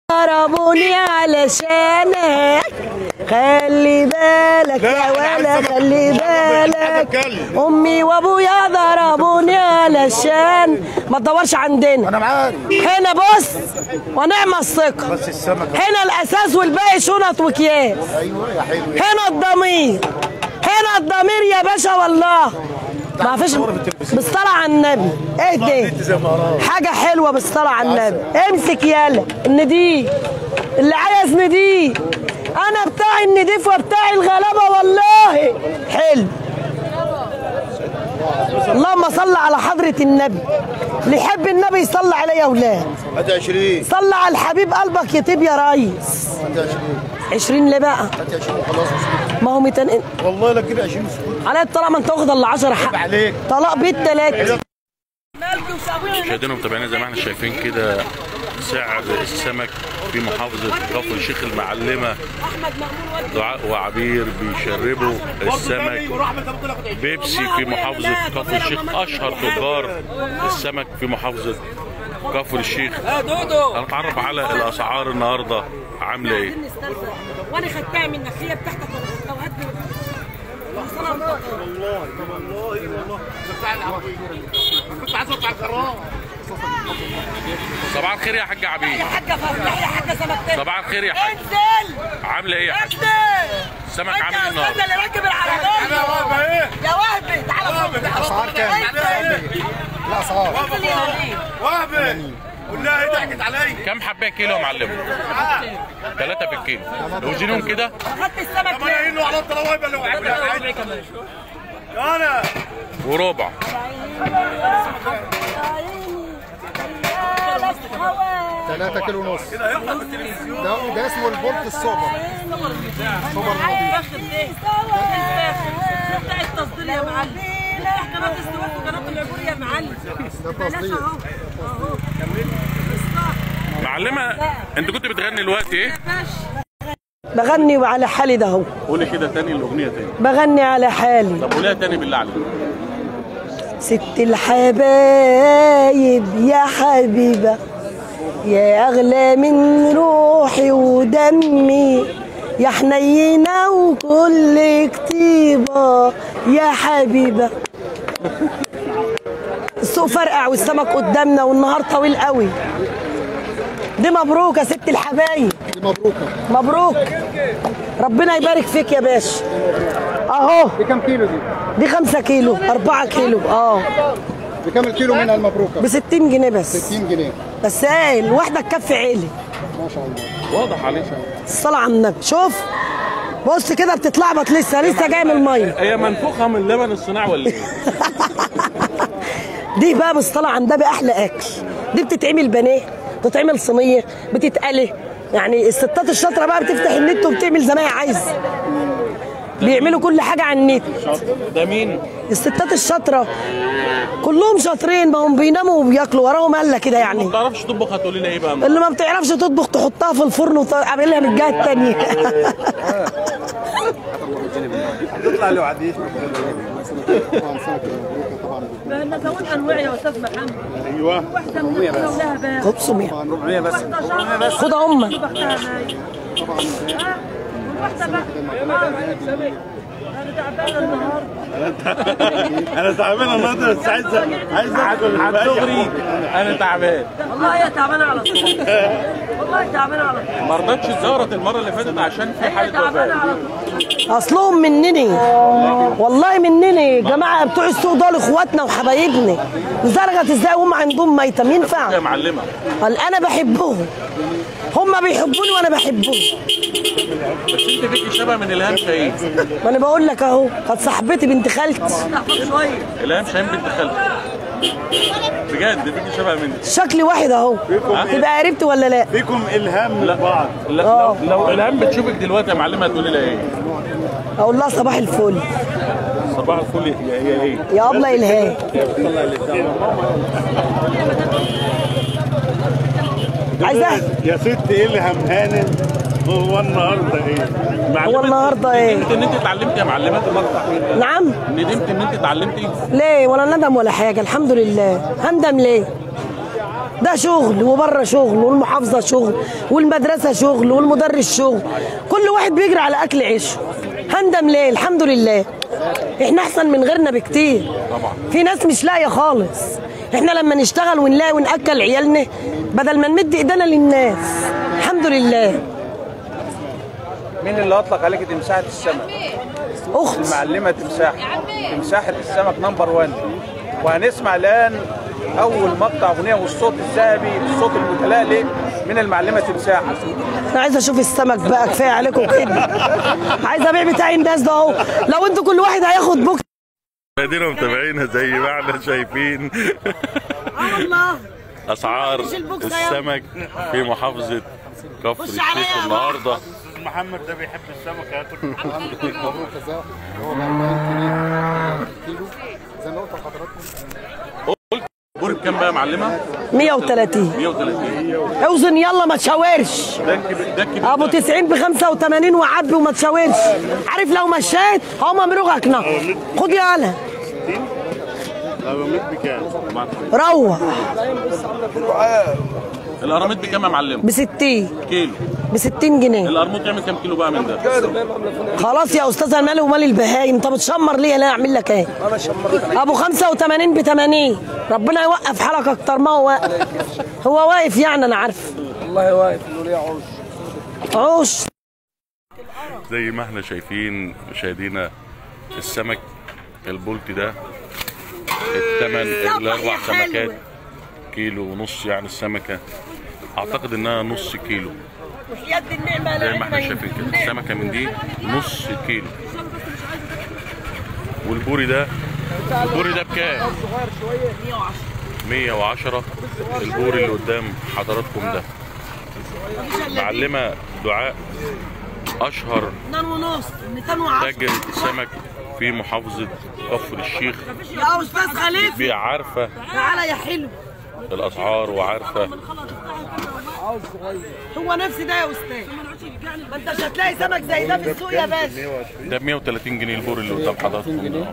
ضربوني علشانك خلي بالك يا ولا خلي بالك امي وابويا ضربوني علشان ما تدورش عندنا انا عارف هنا بص ونعم الثقه بس السمك هنا الاساس والباقي شنط واكياس ايوه يا حلو هنا الضمير هنا الضمير يا باشا والله ما فيش بالصلاة على النبي ايه ده زي ما قرأت. حاجة حلوة بالصلاة على النبي امسك يالا النديف اللي عايز نديف انا بتاع النديف وبتاع الغلابة والله حلو اللهم صل على حضرة النبي اللي يحب النبي يصلي عليه يا ولاد هات 20 صلى على الحبيب قلبك يطيب يا ريس هات 20 20 ليه بقى هات 20 خلاص اسكت. ما هو 200 والله لا تجيب 20 اسكت على الطلاق ما انت واخد الا 10 حق عليك طلاق بيت ثلاثة مشاهدينا ومتابعينا زي ما احنا شايفين كده سعر السمك في محافظة كفر الشيخ المعلمة دعاء وعبير بيشربوا السمك بيبسي في محافظة كفر الشيخ أشهر تجار السمك في محافظة كفر الشيخ هنتعرف على الأسعار النهاردة عاملة إيه وانا خدتها منك هي بتاعتك ولا لو هات صباح الخير يا حاج عبير يا حاجه فرح يا حاجه سمكتين صباح الخير يا حاج انزل عاملة إيه يا حاج انزل السمك انت عامل يا إيه استاذ النهاردة اللي راكب العربيه يا وهبي تعالى اسعار كام؟ لا اسعار انزل يا وليد وهبي والله ضحكت علي كم حباية كيلو يا معلم؟ ثلاثة في الكيلو وزنهم كده اخدت السمك ما ليه؟ ينو على الطلوه اللي وعبنا انا وربع ثلاثة كيلو ونص ده ده اسمه البولت السوبر سوبر نظيف بتاع التصدير يا معلم بتاع قناه السويس وقناه العبور يا معلم ده بلاش تصدير اهو اهو معلمة انت كنت بتغني الوقت ايه؟ بغني على حالي ده اهو قولي كده تاني الاغنية تاني بغني على حالي طب قوليها تاني بالله عليك ست الحبايب يا حبيبة يا أغلى من روحي ودمي يا حنينة وكل كتيبة يا حبيبة السوق فرقع والسمك قدامنا والنهار طويل قوي دي مبروك يا ست الحبايب دي مبروكة مبروك ربنا يبارك فيك يا باشا اهو دي كام كيلو دي؟ دي خمسة كيلو أربعة كيلو اه بكام الكيلو منها المبروكة؟ ب 60 جنيه بس 60 جنيه بس ايه الواحدة تكفي عيلي ما شاء الله واضح عليه الصلاة على النبي شوف بص كده بتتلخبط لسه لسه جاي من المية هي منفوخة من اللبن الصناعي ولا ايه؟ دي بقى بالصلاة على النبي أحلى أكل دي بتتعمل بانيه بتتعمل صينية بتتقلي يعني الستات الشاطرة بقى بتفتح النت وبتعمل زي ما هي عايزة بيعملوا كل حاجة على النت ده مين؟ الستات الشاطرة كلهم شاطرين ما هم بيناموا وبياكلوا وراهم قلة كده ما يعني بتعرفش تطبخ هتقولي لنا ايه بقى؟ اللي ما بتعرفش تطبخ تحطها في الفرن وتعملها من الجهة التانية تطلع لوحديش طبعا سمك المبروكة طبعا بيكون لان زود انواع يا استاذ محمد ايوه واحده من ولها باب 500 400 بس خدها أمك بختها نايم طبعا والواحده بقى انا تعبانه النهارده انا تعبان النهارده بس عايز عايز اكل دغري انا تعبان والله هي تعبانه على طول والله تعبانه على طول ما رضتش زهرت المرة اللي فاتت عشان في هي حالة تعبانه وفاة على طول اصلهم منني والله منني جماعه بتوع السوق دول اخواتنا وحبايبنا لدرجه ازاي هم عندهم ميتم يا ينفع معلمة قال انا بحبهم هم بيحبوني وانا بحبهم بس انت فيكي شبه من الهام شاهين ما انا بقول لك اهو كانت صاحبتي بنت خالتي شويه الهام شاهين بنت خالتي بجد فيكي شبه مني شكلي واحد اهو تبقى قريبت ولا لا فيكم الهام من بعض لا لو, لو الهام بتشوفك دلوقتي يا معلمة هتقولي لها ايه؟ اقول لها صباح الفل صباح الفل يا يا ايه؟ يا ابله الهام عايزه يا ست ايه اللي همهانن هو النهارده ايه هو النهارده ايه ندمت ان انت اتعلمتي يا معلمة نعم ندمت ان انت اتعلمتي ليه ولا ندم ولا حاجه الحمد لله هندم ليه ده شغل وبره شغل والمحافظه شغل والمدرسه شغل والمدرس شغل كل واحد بيجري على اكل عيشه هندم ليه الحمد لله احنا احسن من غيرنا بكتير طبعا في ناس مش لاقيه خالص احنا لما نشتغل ونلاقي وناكل عيالنا بدل ما نمد ايدينا للناس الحمد لله مين اللي اطلق عليك تمساحه السمك؟ اخت المعلمه تمساح تمساحه السمك نمبر 1 وهنسمع الان اول مقطع اغنيه والصوت الذهبي الصوت المتلألئ من المعلمه تمساح انا عايزه اشوف السمك بقى كفايه عليكم كده عايزه ابيع بتاعي الناس ده اهو لو انتوا كل واحد هياخد بوك مشاهدينا ومتابعينا زي ما احنا شايفين الله اسعار مش البوكس ده يا السمك في محافظه كفر خش عليا الشيخ يا النهارده محمد ده بيحب السمك هياكل مبروك كذا هو ب 40 كيلو زي ما قلت لحضراتكم بور بكام بقى يا معلمه 130 130 اوزن يلا ما تشاورش ده الكبير ده الكبير ابو ده. 90 ب 85 وعبي وما تشاورش عارف لو مشيت هو ممروغك نقط خد يالا لو ميت بكام؟ روح القراميط بكام يا معلم ب 60 كيلو ب 60 جنيه القرموط يعمل كام كيلو بقى من ده خلاص يا استاذ انا مالي ومال البهايم انت بتشمر ليه لا اعمل لك ايه ابو 85 ب 80 ربنا يوقف حالك اكتر ما هو واقف هو واقف يعني انا عارف والله واقف انه ليه عوش عوش زي ما احنا شايفين مشاهدينا السمك البولتي ده الثمن الاربع سمكات كيلو ونص يعني السمكه اعتقد انها نص كيلو يد النعمه زي ما احنا شايفين كده السمكه من دي نص كيلو والبوري ده البوري ده بكام 110 البوري اللي قدام حضراتكم ده معلمه دعاء اشهر 2 ونص 210 تاجر سمك في محافظه كفر الشيخ يا استاذ خليفه بي عارفه تعالى يا حلو الاسعار وعارفه هو نفس ده يا استاذ ما انتش هتلاقي سمك زي ده في السوق يا باشا ده ب 130 جنيه البوري اللي قدام حضراتكم ده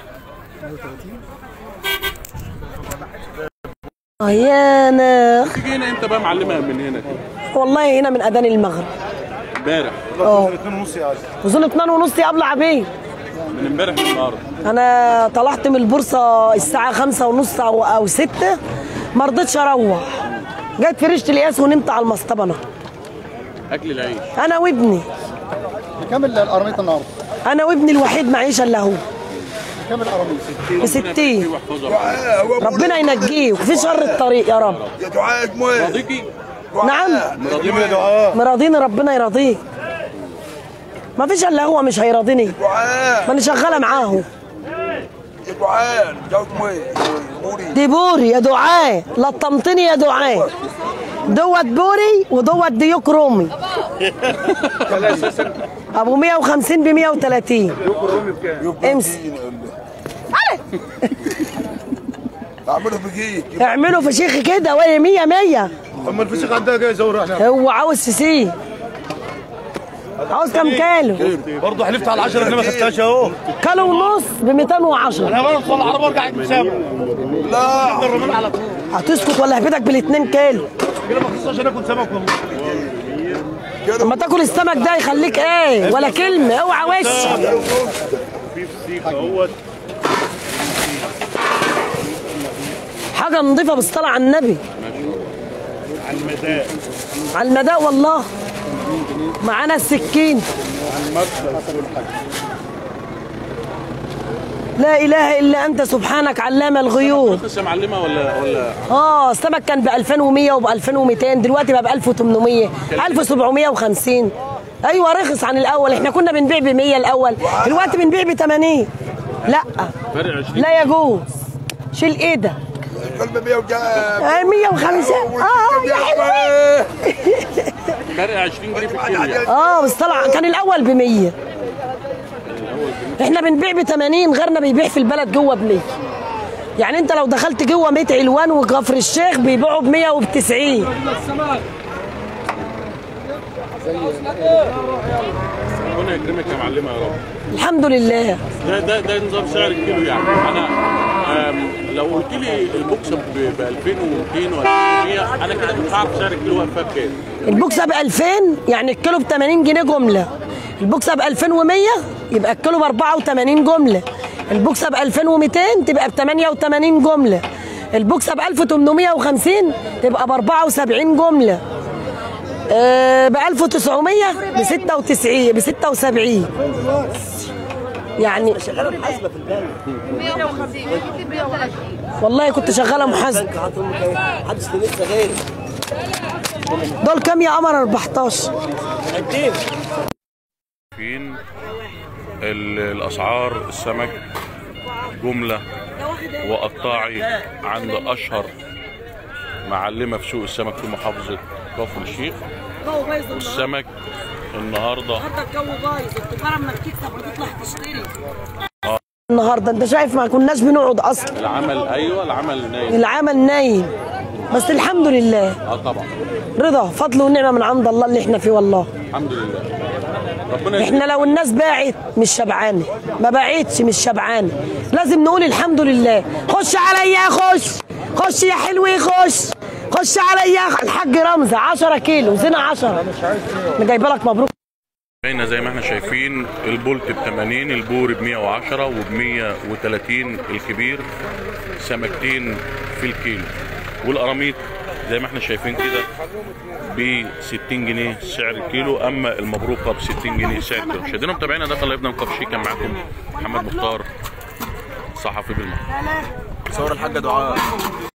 اه يا انا تيجي هنا امتى بقى معلمه من هنا كده والله هنا من اذان المغرب امبارح اه 2 ونص يا عشرة وصل 2 ونص يا ابله عبيد من امبارح للنهارده انا طلعت من البورصه الساعه خمسة ونص او او ستة ما رضيتش اروح جيت فرشت الياس ونمت على المصطبه اكل العيش انا وابني بكام القراميط النهارده؟ انا وابني الوحيد معيشه الا هو بكام القراميط؟ ب 60 واحفظها ربنا ينجيه وفي شر الطريق يا رب يا دعاء مويه راضيكي نعم راضيين يا دعاء مراضيني ربنا يرضيه ما فيش الا هو مش هيراضيني دعاء ما انا شغاله معاه يا دعاء جوز مويه بوري دي بوري يا دعاء لطمتني يا دعاء دوت بوري ودوت ديوك رومي ابو 150 ب 130 امسك اعمله بجيك اعملوا فشيخ كده وهي 100 100 اما الفسيخ عندها جاي زور احنا هو عاوز سيسي عاوز كام كيلو برضه حلفت على 10 جنيه ما خدتهاش اهو كيلو ونص ب 210 انا بدخل العربيه وارجع حساب لا الرمال على طول هتسكت ولا هفيدك بالاثنين كيلو كده ما خصوش عشان اكل سمك والله لما تاكل السمك ده يخليك ايه ولا كلمه اوعى وش في فسيخ اهوت حاجه نظيفه بالصلاه على النبي على المداء على المداء والله معانا السكين لا اله الا انت سبحانك علام الغيوب لسه معلمه ولا ولا اه السمك كان ب 2100 وب 2200 دلوقتي بقى ب 1800 1750 ايوه رخص عن الاول احنا كنا بنبيع ب 100 الاول دلوقتي بنبيع ب 80 لا فرق 20 لا يجوز شيل ايدك قلب 100 وجاب آه 105 اه يا حلوين فرق 20 جنيه في الكيلو يعني اه بس طلع كان الاول ب 100 احنا بنبيع ب 80 غيرنا بيبيع في البلد جوه ب 100 يعني انت لو دخلت جوه ميت علوان وكفر الشيخ بيبيعوا ب 100 وب 90 ربنا يكرمك يا معلمه يا رب الحمد لله ده ده ده نظام سعر الكيلو يعني انا أم، لو قلت لي البوكس ب 2200 و 2100 انا كده مش عارف سعر الكيلو واقفه بكام البوكسه ب 2000 يعني الكيلو ب 80 جنيه جمله البوكسه ب 2100 يبقى الكيلو ب 84 جمله البوكسه ب 2200 تبقى ب 88 جمله البوكسه ب 1850 تبقى ب 74 جمله آه ب 1900 ب 96 ب 76 يعني 150 ممكن 130 والله والله كنت شغاله محاسبه دول كام يا قمر 14 فين ال- الاسعار السمك جمله وقطاعي عند اشهر معلمه في سوق السمك في محافظه كفر الشيخ الجو بايظ النهارده السمك النهارده النهارده الجو بايظ التجاره اما بتكسب بتطلع تشتري النهارده انت شايف ما كناش بنقعد اصلا العمل ايوه العمل نايم العمل نايم بس الحمد لله اه طبعا رضا فضل ونعمه من عند الله اللي احنا فيه والله الحمد لله ربنا احنا لو الناس باعت مش شبعانه ما باعتش مش شبعانه لازم نقول الحمد لله خش عليا خش خش يا حلوي خش خش عليا الحاج رمزه 10 كيلو زينه 10 انا جايبه لك مبروك هنا زي ما احنا شايفين البولت ب 80 البور ب 110 وب 130 الكبير سمكتين في الكيلو والقراميط زي ما احنا شايفين كده ب 60 جنيه سعر الكيلو اما المبروكه ب 60 جنيه سعر الكيلو مشاهدينا متابعينا ده قناه ابن مقفشي كان معاكم محمد مختار صحفي بالمحافظه صور الحاجه دعاء